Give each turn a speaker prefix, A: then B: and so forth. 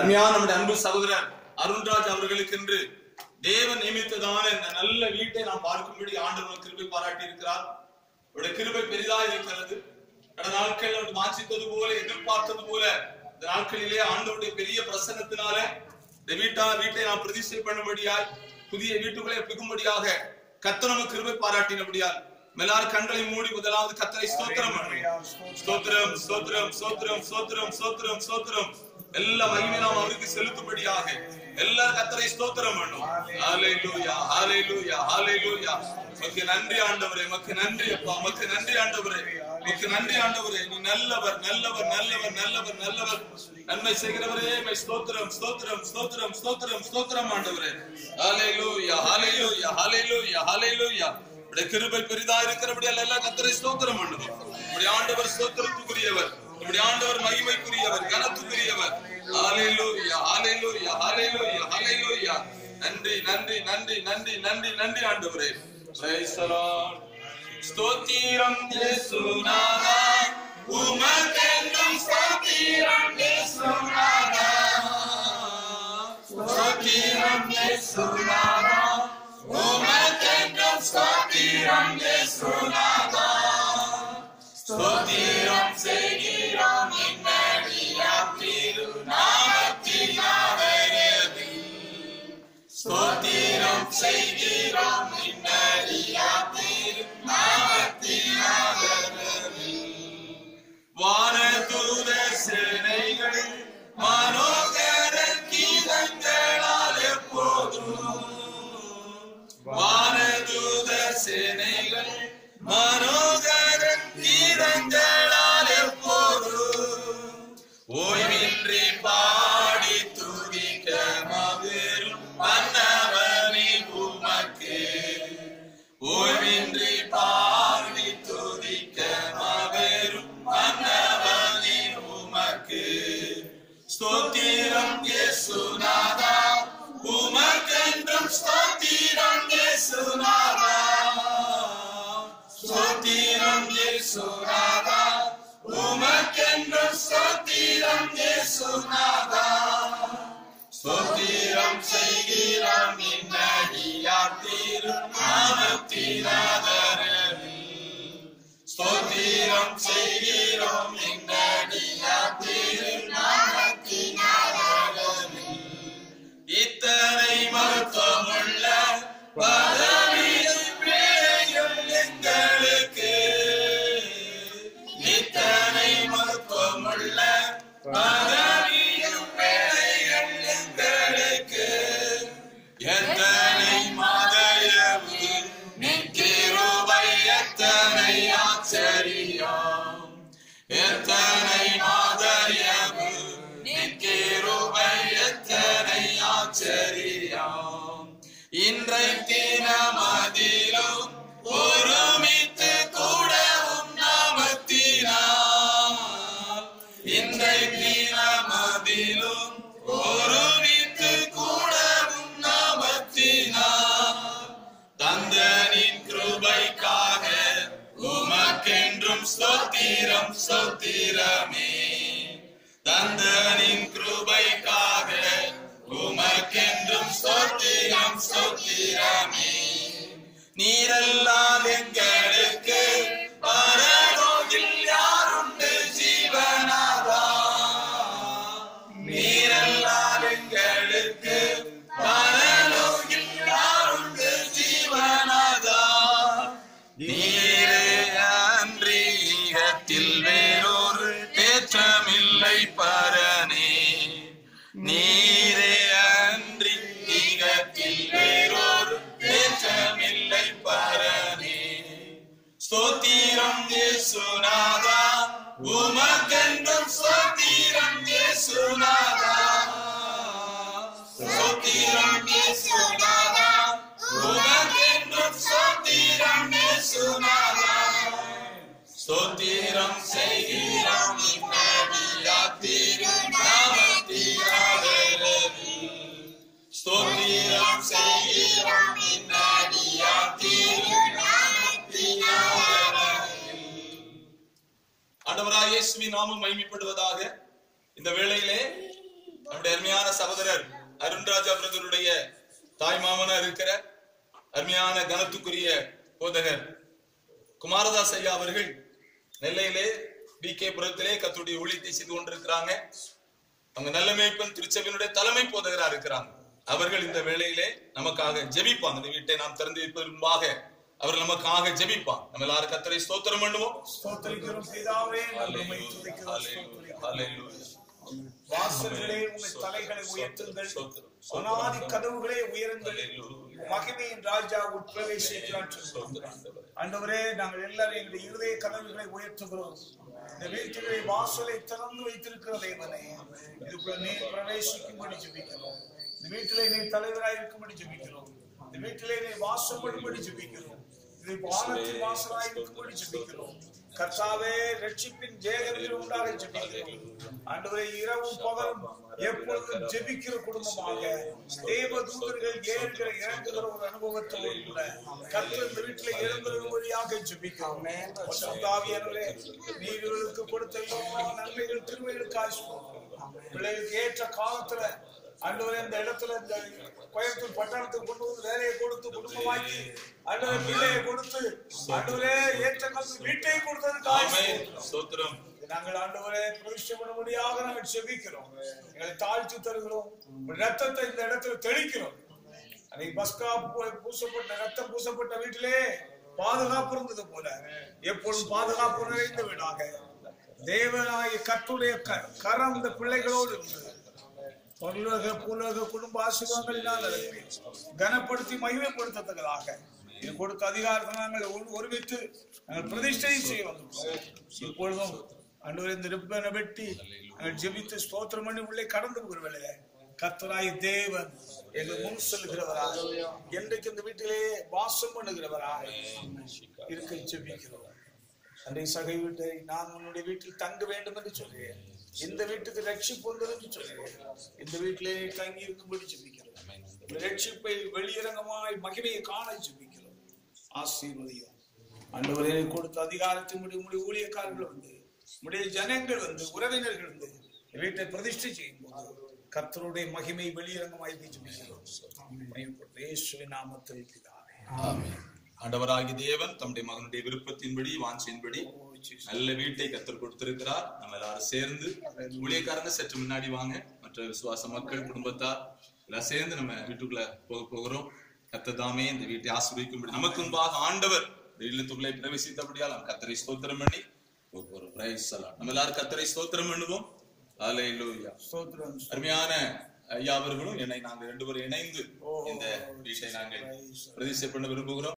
A: அருமையான நம்முடைய அன்பு சகோதரர் அருண்ராஜ் அவர்களுக்கு என்று தேவன் நியமித்ததான இந்த நல்ல வீட்டை நாம் பார்க்கும்படி ஆண்டவர் கிருபை பாராட்டி இருக்கிறார் அவருடைய கிருபை பெரிதா இருக்கிறது கடந்த நாட்கள் அவர் வாஞ்சித்தது போல எதிர்பார்த்தது போல இந்த நாட்களிலே ஆண்டவருடைய பெரிய பிரசன்னத்தினால இந்த வீட்டா வீட்டை நாம் பிரதிஷ்டை பண்ணும்படியாய் புதிய வீட்டுக்குள்ளே புகும்படியாக கர்த்தர் நமக்கு கிருபை பாராட்டினபடியால் எல்லாரும் கண்களை மூடி முதலாவது கத்தரை ஸ்தோத்திரம் பண்ணுவோம் ஸ்தோத்திரம் ஸ்தோத்திரம் ஸ்தோத்திரம் ஸ்தோத்திரம் ஸ்தோத்திரம் ஸ்தோத்திரம் எல்லா மகிமை நாம் அவருக்கு செலுத்தும்படியாக எல்லாரும் கத்தரை ஸ்தோத்திரம் பண்ணும் ஹalleluya ஹalleluya ஹalleluya உமக்கு நன்றி ஆண்டவரே உமக்கு நன்றி அப்பா உமக்கு நன்றி ஆண்டவரே உமக்கு நன்றி ஆண்டவரே நீ நல்லவர் நல்லவர் நல்லவர் நல்லவர் நல்லவர் நன்மை செய்கிறவரே உம்மை ஸ்தோத்திரம் ஸ்தோத்திரம் ஸ்தோத்திரம் ஸ்தோத்திரம் ஸ்தோத்திரம் ஆண்டவரே ஹalleluya ஹalleluya ஹalleluya ஹalleluya உடைய கிருபை பெரிதா இருக்கிறபடியால் எல்லாம் கத்தரை ஸ்தோத்திரம் பண்ணுவோம் உடைய ஆண்டவர் ஸ்தோத்திரத்துக்குரியவர் நம்முடைய ஆண்டவர் மகிமைக்குரியவர் கனத்துக்குரியவர் ஹalleluya ஹalleluya ஹalleluya ஹalleluya நன்றி நன்றி நன்றி நன்றி நன்றி நன்றி ஆண்டவரே praise the lord ஸ்தோத்திரம் இயேசுநாதா உமக்கென்றும் ஸ்தோத்திரம் இயேசுநாதா ஸ்தோத்திரம் இயேசுநாதா உமக்கென்றும் ஸ்தோத்திரம் இயேசுநாதா ஸ்தோத்திரம் செய்கிறோம் இன்னடியாம் திருநாமத்தினாவரதி ஸ்தோத்திரம் செய்கிறோம் இன்னடியாம் திருநாமத்தினாவரதி வானதூத சேனைகள் மனோகர கீதங்களால் எப்போதும் வானதூத சேனைகள் மனோகர கீதங்களால் எப்போதும் ஓய்வின்றி பாடி துதிக்க மாபெரும் மன்னவனே உமக்கு ஓய்வின்றி பாடி துதிக்க மாபெரும் மன்னவனே உமக்கு ஸ்தோத்திரம் இயேசுநாதா உமக்கென்றும் ஸ்தோத்திரம் இயேசுநாதா ஸ்தோத்திரம் இயேசுநாதா உமக்கென்றும் ஸ்தோத்திரம் இயேசுநாதா ஸ்தோத்திரம் செய்கிறோம் இன்னடியார் திருநாமத்தினாதரவி ஸ்தோத்திரம் செய்கிறோம் இன்னடியார் திருநாமத்தினாதரவி இத்தனை மருத்துவமுள்ள பதவியும் பிழையும் எங்களுக்கு இத்தனை மருத்துவமுள்ள பதவியும் பிழையும் எங்களுக்கு எத்தனை மதயவு நிற்கிறோவை எத்தனை ஆச்சரியம் எத்தனை மதயவு நிற்கிறோவை எத்தனை ஆச்சரியம் இன்றைக்கு நமதிலும் ஒருமித்து கூடவும் நாமத்தினால் இன்றைக்கு நமதிலும் ஒருமித்து கூடவும் நாமத்தினால் தந்தனின் கிருபைக்காக உமக்கென்றும் ஸ்தோத்திரம் ஸ்தோத்திரமே தந்தனின் கிருபைக்காக உமக்கென்றும் ஸ்தோத்திரம் ஸ்தோத்திரமே நீரெல்லாம் எங்களுக்கு பரலோகில் யாருண்டு ஜீவனாதா நீரெல்லாம் எங்களுக்கு பரலோகில் யாருண்டு ஜீவனாதா நீரே அன்றி ஈகத்தில் வேறொரு தேற்றமில்லை பரனே நீரே அன்றி ஈகத்தில் வேறொரு தேற்றமில்லை பரனே ஸ்தோத்திரம் இயேசுநாதா உமக்கென்றும் ஸ்தோத்திரம் இயேசுநாதா ஸ்தோத்திரம் இயேசுநாதா உமக்கென்றும் ஸ்தோத்திரம் இயேசுநாதா ஸ்தோத்திரம் செய்கிறோம் இன்னடியா திருநாமத்தினாதரவி ஸ்தோத்திரம் செய்கிறோம் இன்னடியா திருநாமத்தினாதரவி ஆண்டவராய் இயேசுவின் நாமம் மகிமைப்படுவதாக இந்த வேளையிலே நம்முடைய அருமையான சகோதரர் அருண்ராஜா பிரதருடைய தாய் மாமனா இருக்கிற அருமையான கனத்துக்குரிய போதகர் குமாரதாஸ் ஐயா அவர்கள் நெல்லையிலே பி கே புரத்திலே கத்துடைய ஊழியத்தை செய்து கொண்டிருக்கிறாங்க அவங்க நல்ல மேய்ப்பன் திருச்சபையினுடைய தலைமை போதகரா இருக்கிறாங்க அவர்கள் இந்த வேளையிலே நமக்காக ஜெபிப்பாங்க இந்த வீட்டை நாம் திறந்து வைப்பதற்கு முன்பாக அவர் நமக்காக ஜெபிப்பாங்க நம்ம எல்லாரும் கத்தரை ஸ்தோத்திரம் பண்ணுவோம்
B: ஸ்தோத்திரிக்கிறோம் பிதாவே நாங்கள் உம்மை துதிக்கிறோம், ஸ்தோத்திரிக்கிறோம். வாசல்களே உங்கள் தலைகளை உயர்த்துங்கள் அனாதி கதவுகளே உயருங்கள் மகிமையின் ராஜா உட்பிரவேசிக்கிறார் ஆண்டவரே நாங்கள் எல்லாரும் எங்களுடைய இருதய கதவுகளை உயர்த்துகிறோம் இந்த வீட்டிலே வாசலை திறந்து வைத்திருக்கிற தேவனே இதுக்குள்ள நீ பிரவேசிக்கும்படி ஜெபிக்கிறோம் இந்த வீட்டிலே நீ தலைவராய் இருக்கும்படி ஜெபிக்கிறோம் இந்த வீட்டிலே நீ வாசம் பண்ணும்படி ஜெபிக்கிறோம் இது வானத்தின் வாசலாய் இருக்கும்படி ஜெபிக்கிறோம் கர்த்தாவே ரட்சிப்பின் ஜெயகத்தில் உண்டாக ஜெபிக்கிறோம் ஆண்டவரே இரவும் பகலும் எப்பொழுதும் ஜெபிக்கிற குடும்பமாக தேவ தூதர்கள் ஏறுகிற இறங்குகிற ஒரு அனுபவத்தோடு கூட கர்த்தர் இந்த வீட்டில் எழுந்திருக்கும்படியாக ஜெபிக்கிறோம் பசுத்தாவியானவரே நீர்களுக்கு கொடுத்த எல்லா நன்மைகள் திருமைகளுக்காக பிள்ளைகளுக்கு ஏற்ற காலத்துல ஆண்டவரே இந்த இடத்துல இந்த கோயம்புத்தூர் பட்டணத்துக்கு கொண்டு வந்து வேலையை கொடுத்து குடும்பமாக்கி ஆண்டவரே பிள்ளையை கொடுத்து ஆண்டவரே ஏற்ற காலத்து வீட்டை கொடுத்ததுக்காக
A: ஆமென் ஸ்தோத்திரம்
B: நாங்கள் ஆண்டவரே பிரதிஷ்டை பண்ணும்படியாக நாங்கள் செபிக்கிறோம் எங்களை தாழ்த்தி தருகிறோம் உங்கள் ரத்தத்தை இந்த இடத்துல தெளிக்கிறோம் அன்னைக்கு பஸ்கா பூ- பூசப்பட்ட ரத்தம் பூசப்பட்ட வீட்டிலே பாதுகாப்பு இருந்தது போல எப்பொழுதும் பாதுகாப்பு நிறைந்த வீடாக தேவனாய கத்துடைய க- கரம் இந்த பிள்ளைகளோடு இருந்தது பரலோக பூலோக குடும்ப ஆசீர்வாதங்களினால் அதை கனப்படுத்தி மகிமைப்படுத்தத்தக்கதாக இது கொடுத்த அதிகாரத்தை நாங்கள் ஒரு- ஒருமித்து நாங்கள் பிரதிஷ்டை செய்ய வந்தோம் இப்பொழுதும் அன்று இந்த ரிப்பனை வெட்டி நாங்கள் ஜெபித்து ஸ்தோத்திரம் பண்ணி உள்ளே கடந்து போகிற வேலையை கர்த்தராய் தேவன் எங்கள் முன் செல்கிறவராக என்றைக்கு இந்த வீட்டிலே வாசம் பண்ணுகிறவராக இருக்க ஜெபிக்கிறோம் அன்றைய சகை வீட்டை நான் உன்னுடைய வீட்டில் தங்க வேண்டும் என்று சொல்கிறேன் இந்த வீட்டுக்கு ரட்சிப்பு வந்தது என்று சொல்கிறேன் இந்த வீட்டிலே நீ தங்கி இருக்கும்படி ஜெபிக்கிறோம் இந்த ரட்சிப்பை வெளியரங்கமாய் மகிமையை காண ஜெபிக்கிறோம் ஆசீர்வதியும் ஆண்டவரே கொடுத்த அதிகாரத்தின் முடிவு முடிவு ஊழியக்காரர்கள் வந்து உடைய ஜனங்கள் வந்து உறவினர்கள் வந்து இந்த வீட்டை பிரதிஷ்டை செய்யும் போது கர்த்தருடைய மகிமை வெளியரங்கமாய் ஜெபிக்கிறோம் மகிமைப்படுத்த இயேசுவின் நாமத்தில் பிதாவே
A: ஆமென். ஆண்டவராகிய தேவன் தம்முடைய மகனுடைய விருப்பத்தின்படி வாஞ்சியின்படி நல்ல வீட்டை கத்தர் கொடுத்திருக்கிறார் நம்ம எல்லாரும் சேர்ந்து ஊழியக்காரங்க சற்று முன்னாடி வாங்க மற்ற விசுவாச மக்கள் குடும்பத்தார் எல்லாம் சேர்ந்து நம்ம வீட்டுக்குள்ள போக போகிறோம் கத்தர் தாமே இந்த வீட்டை ஆசிர்வதிக்கும்படி நமக்கு முன்பாக ஆண்டவர் இந்த இல்லத்துக்குள்ளே பிரவேசித்தபடியால் நம்ம கத்தரை ஸ்தோத்திரம் பண்ணி ஒரு பிரைஸ் நம்ம எல்லாரும் கத்தரை ஸ்தோத்திரம் பண்ணுவோம் ஹalleluya
B: ஸ்தோத்திரம்
A: அருமையான ஐயா அவர்களும் என்னை நாங்கள் ரெண்டு பேரும் இணைந்து இந்த வீட்டை நாங்கள் பிரதிஷ்டை பண்ண விரும்புகிறோம்